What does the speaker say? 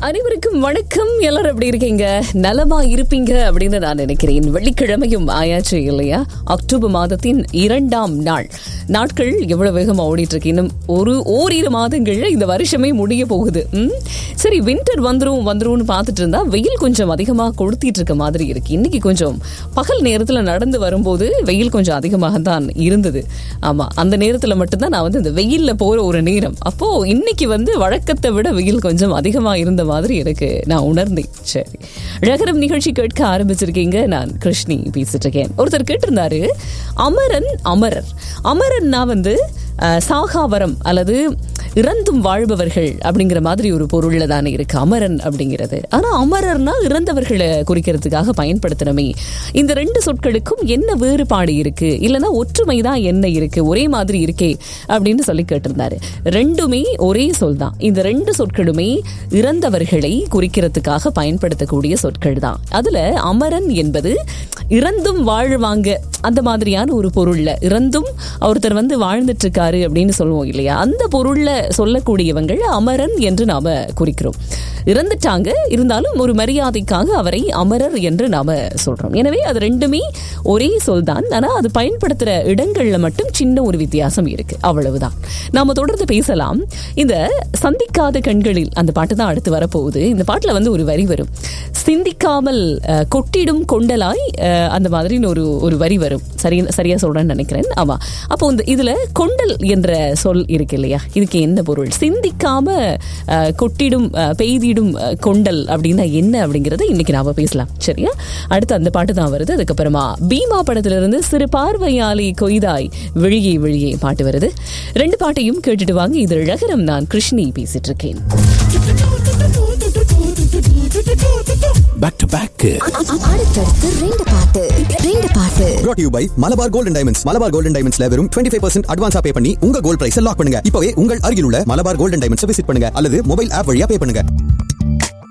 அனைவருக்கும் வணக்கம் எல்லாரும் எப்படி இருக்கீங்க நலமா இருப்பீங்க அப்படின்னு நான் நினைக்கிறேன் வெள்ளிக்கிழமையும் ஆயாச்சு இல்லையா அக்டோபர் மாதத்தின் இரண்டாம் நாள் நாட்கள் எவ்வளவு வேகமா ஓடிட்டு இருக்கு இன்னும் ஒரு ஓரிரு மாதங்கள்ல இந்த வருஷமே முடிய போகுது ம்? சரி வின்டர் வந்துரும் வந்துரும்னு பார்த்துட்டு இருந்தா வெயில் கொஞ்சம் அதிகமா கொளுத்திட்டு இருக்க மாதிரி இருக்கு இன்னைக்கு கொஞ்சம் பகல் நேரத்துல நடந்து வரும்போது வெயில் கொஞ்சம் அதிகமாக தான் இருந்தது ஆமா அந்த நேரத்துல மட்டும்தான் நான் வந்து இந்த வெயில்ல போற ஒரு நேரம் அப்போ இன்னைக்கு வந்து வழக்கத்தை விட வெயில் கொஞ்சம் அதிகமா இருந்த மாதிரி எனக்கு நான் உணர்ந்தேன் சரி ரகரம் நிகழ்ச்சி கேட்க ஆரம்பிச்சிருக்கீங்க நான் கிருஷ்ணி பேசிட்டு இருக்கேன் ஒருத்தர் கேட்டிருந்தாரு அமரன் அமரர் அமரன்னா வந்து அஹ், சாகாவரம் அல்லது இறந்தும் வாழ்பவர்கள் அப்படிங்கிற மாதிரி ஒரு பொருள்ல தானே இருக்கு அமரன் அப்படிங்கிறது ஆனா அமரர்னா இறந்தவர்களை குறிக்கிறதுக்காக பயன்படுத்தணுமே இந்த ரெண்டு சொற்களுக்கும் என்ன வேறுபாடு இருக்கு இல்லைன்னா ஒற்றுமை தான் என்ன இருக்கு ஒரே மாதிரி இருக்கே அப்படின்னு சொல்லி கேட்டிருந்தாரு ரெண்டுமே ஒரே சொல் தான் இந்த ரெண்டு சொற்களுமே இறந்தவர்களை குறிக்கிறதுக்காக பயன்படுத்தக்கூடிய சொற்கள் தான் அதுல அமரன் என்பது இறந்தும் வாழ்வாங்க அந்த மாதிரியான ஒரு பொருள்ல இறந்தும் ஒருத்தர் வந்து வாழ்ந்துட்டு இருக்காரு அப்படின்னு சொல்லுவோம் இல்லையா அந்த பொருள்ல சொல்லக்கூடியவங்கள் அமரன் என்று நாம குறிக்கிறோம் இறந்துட்டாங்க இருந்தாலும் ஒரு மரியாதைக்காக அவரை அமரர் என்று நாம சொல்றோம் எனவே அது ரெண்டுமே ஒரே சொல் தான் ஆனா அது பயன்படுத்துற இடங்கள்ல மட்டும் சின்ன ஒரு வித்தியாசம் இருக்கு அவ்வளவுதான் நாம தொடர்ந்து பேசலாம் இந்த சந்திக்காத கண்களில் அந்த பாட்டு தான் அடுத்து வரப்போகுது இந்த பாட்டுல வந்து ஒரு வரி வரும் சிந்திக்காமல் அஹ், கொட்டிடும் கொண்டலாய் அஹ், அந்த மாதிரின்னு ஒரு ஒரு வரி வரும் சரி சரியா சொல்றேன்னு நினைக்கிறேன் ஆமா அப்போ இந்த இதுல கொண்டல் என்ற சொல் இருக்கு இல்லையா இதுக்கு என்ன பொருள் சிந்திக்காம அஹ், கொட்டிடும் அஹ், பெய்திடும் அஹ், கொண்டல் அப்படின்னா என்ன அப்படிங்கறத இன்னைக்கு நாம பேசலாம் சரியா அடுத்து அந்த பாட்டு தான் வருது அதுக்கப்புறமா பீமா படத்துல இருந்து சிறு பார்வையாளி கொய்தாய் விழியே விழியே பாட்டு வருது ரெண்டு பாட்டையும் கேட்டுட்டு வாங்க இது இழகரம் நான் கிருஷ்ணி பேசிட்டு இருக்கேன் பேக் டு பேக் அடுத்தடுத்து ரெண்டு பாட்டு ரெண்டு பாட்டு brought to you by Malabar golden diamonds Malabar golden டைமண்ட்ஸ்ல வெறும் 25% பர்சன்ட் அட்வான்ஸா பே பண்ணி உங்க கோல்ட் பிரைஸ் லாக் பண்ணுங்க இப்பவே உங்கள் அருகில் உள்ள மலபார் கோல்டன் டைமண்ட்ஸ் விசிட் பண்ணுங்க அல்லது மொபைல் ஆப் வழியா பே பண்ணுங்க